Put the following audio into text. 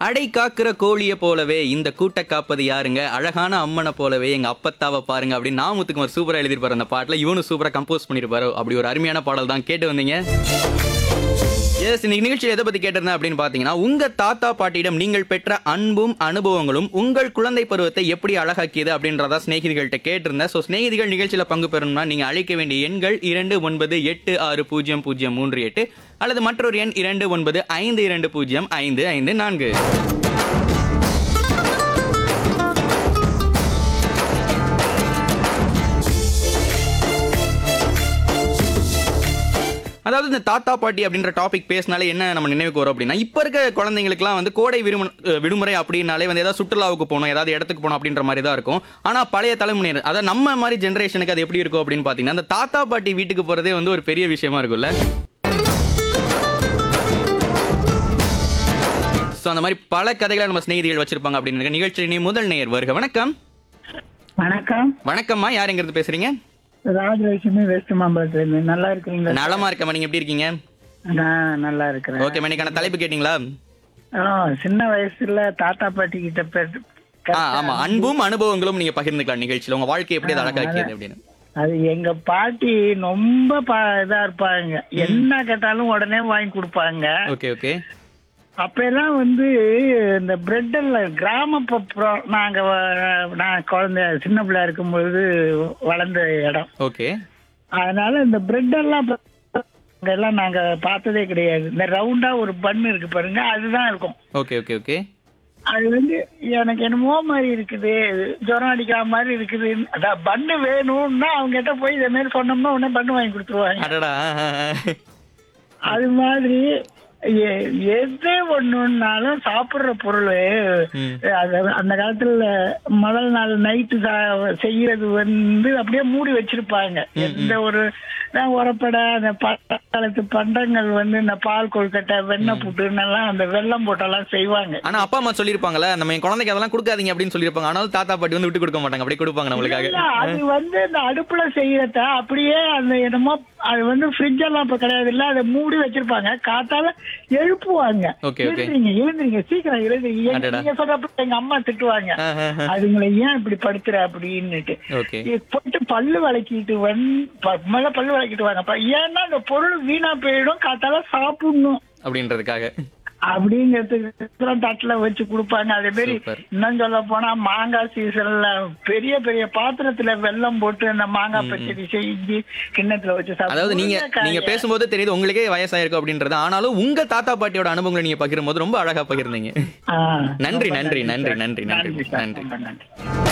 அடை காக்கிற கோழியை போலவே இந்த கூட்ட காப்பது யாருங்க அழகான அம்மனை போலவே எங்க அப்பத்தாவை பாருங்க அப்படின்னு நாமுத்துக்குமார் சூப்பரா எழுதிருப்பாரு அந்த பாட்டுல இவனும் சூப்பரா கம்போஸ் பண்ணிருப்பாரு அப்படி ஒரு அருமையான பாடல் தான் கேட்டு வந்தீங்க எஸ் இன்னைக்கு நிகழ்ச்சியில் எதை பத்தி கேட்டிருந்தேன் அப்படின்னு பாத்தீங்கன்னா உங்க தாத்தா பாட்டியிடம் நீங்கள் பெற்ற அன்பும் அனுபவங்களும் உங்கள் குழந்தை பருவத்தை எப்படி அழகாக்கியது அப்படின்றதா சிநேகிதிகள்கிட்ட கேட்டிருந்தேன் ஸோ சிநேகிதிகள் நிகழ்ச்சியில பங்கு பெறணும்னா நீங்க அழைக்க வேண்டிய எண்கள் இரண்டு ஒன்பது எட்டு ஆறு பூஜ்ஜியம் பூஜ்ஜியம் மூன்று எட்டு அல்லது மற்றொரு எண் இரண்டு ஒன்பது ஐந்து இரண்டு பூஜ்ஜியம் ஐந்து ஐந்து நான்கு அதாவது இந்த தாத்தா பாட்டி அப்படின்ற டாபிக் பேசினாலே என்ன நம்ம நினைவுக்கு வரும் அப்படின்னா இப்போ இருக்க குழந்தைங்களுக்குலாம் வந்து கோடை விடுமு விடுமுறை அப்படின்னாலே வந்து ஏதாவது சுற்றுலாவுக்கு போகணும் ஏதாவது இடத்துக்கு போகணும் அப்படின்ற மாதிரி தான் இருக்கும் ஆனால் பழைய தலைமுறையினர் அதாவது நம்ம மாதிரி ஜென்ரேஷனுக்கு அது எப்படி இருக்கும் அப்படின்னு பார்த்தீங்கன்னா அந்த தாத்தா பாட்டி வீட்டுக்கு போகிறதே வந்து ஒரு பெரிய விஷயமா இருக்கும்ல ஸோ அந்த மாதிரி பல கதைகளை நம்ம சிநேகிதிகள் வச்சிருப்பாங்க அப்படின்னு நிகழ்ச்சி நீ முதல் நேயர் வருக வணக்கம் வணக்கம் வணக்கம்மா யார் எங்கிறது பேசுறீங்க ராஜலட்சுமி வெஸ்ட் மாம்பலத்துல இருந்து நல்லா இருக்கிறீங்களா நலமா இருக்கம்மா நீங்க எப்படி இருக்கீங்க நான் நல்லா இருக்கிறேன் ஓகே இன்னைக்கான தலைப்பு கேட்டிங்களா ஆ, சின்ன வயசுல தாத்தா பாட்டி கிட்ட பெற்று- ஆ ஆமா அன்பும் அனுபவங்களும் நீங்க பகிர்ந்துக்கலாம் நிகழ்ச்சியில உங்க வாழ்க்கை எப்படி அதை அழகாக்கியது அப்படின்னு அது எங்க பாட்டி ரொம்ப பா- இதா இருப்பாங்க என்ன கேட்டாலும் உடனே வாங்கி கொடுப்பாங்க ஓகே ஓகே அப்ப எல்லாம் வந்து இந்த பிரெட் எல்லாம் கிராமப்புறம் நாங்க வ- நான் குழந்தை சின்ன பிள்ளையா இருக்கும்போது வளர்ந்த இடம் ஓகே அதனால இந்த பிரெட் எல்லாம் ப- எல்லாம் நாங்க பார்த்ததே கிடையாது இந்த ரவுண்டா ஒரு பன் இருக்கு பாருங்க அதுதான் இருக்கும் ஓகே ஓகே ஓகே அது வந்து எனக்கு என்னமோ மாதிரி இருக்குது ஜுரம் அடிக்கிற மாதிரி இருக்குது அதான் பண்ணு வேணும்னா அவங்க கிட்ட போய் இதே மாதிரி சொன்னோம்னா உடனே பண்ணு வாங்கி கொடுத்துருவாங்க அடடா அது மாதிரி எ- எது ஒண்ணுனாலும் சாப்பிடுற பொருள் ம். அது அந்த காலத்துல முதல் நாள் நைட்டு செய்யறது வந்து அப்படியே மூடி வச்சிருப்பாங்க எந்த ஒரு நான் உரப்படை அந்த பழத்து பண்டங்கள் வந்து இந்த பால் கொழுக்கட்டை வெண்ணெய் புட்டுன்னெல்லாம் அந்த வெல்லம் போட்டெல்லாம் செய்வாங்க ஆனா அப்பா அம்மா சொல்லிருப்பாங்கல்ல நம்ம என் குழந்தைக்கு அதெல்லாம் கொடுக்காதீங்க அப்படின்னு சொல்லியிருப்பாங்க ஆனாலும் தாத்தா பாட்டி வந்து விட்டு கொடுக்க மாட்டாங்க அப்படியே கொடுப்பாங்க நம்மளுக்காக இல்ல, அது வந்து இந்த அடுப்புல செய்யறத அப்படியே அந்த என்னமோ அது வந்து ஃப்ரிட்ஜ் எல்லாம் இப்ப கிடையாது இல்ல அதை மூடி வச்சிருப்பாங்க காத்தால எழுப்புவாங்க Okay, okay. எழுந்திரிங்க எழுந்திரிங்க சீக்கிரம் எழுந்திரிங்க எங்க- அடடா. நீங்க சொல்றப்ப எங்க அம்மா திட்டுவாங்க அதுங்களை ஏன் இப்படி படுத்துற அப்படின்னுட்டு ஓகே இது போட்டு பல்லு விளக்கிட்டு வந்து ப- முதல்ல பல்லு விளக்கிட்டு வாங்கப்பா ஏன்னா அந்த பொருள் வீணா போயிடும் காத்தால சாப்பிடணும் அப்படின்றதுக்காக அப்படிங்கிறதுக்கு தட்டுல வச்சு கொடுப்பாங்க அதே மாதிரி Super. இன்னும் சொல்ல போனா மாங்காய் சீசன்ல பெரிய பெரிய பாத்திரத்துல வெல்லம் போட்டு அந்த மாங்காய் பச்சடி செஞ்சு கிண்ணத்துல வச்சு சாப்பிடுவோம். அதாவது நீங்க உருளைக்காயை- நீங்க பேசும்போது தெரியுது உங்களுக்கே வயசாயிருக்கும் அப்படின்றது ஆனாலும் உங்க தாத்தா பாட்டியோட அனுபவங்களை நீங்க பகிரும்போது ரொம்ப அழகா பகிர்ந்தீங்க ஆ, நன்றி ரொம்ப நன்றி நன்றி சார். நன்றி நன்றி சார். நன்றி ரொம்ப நன்றி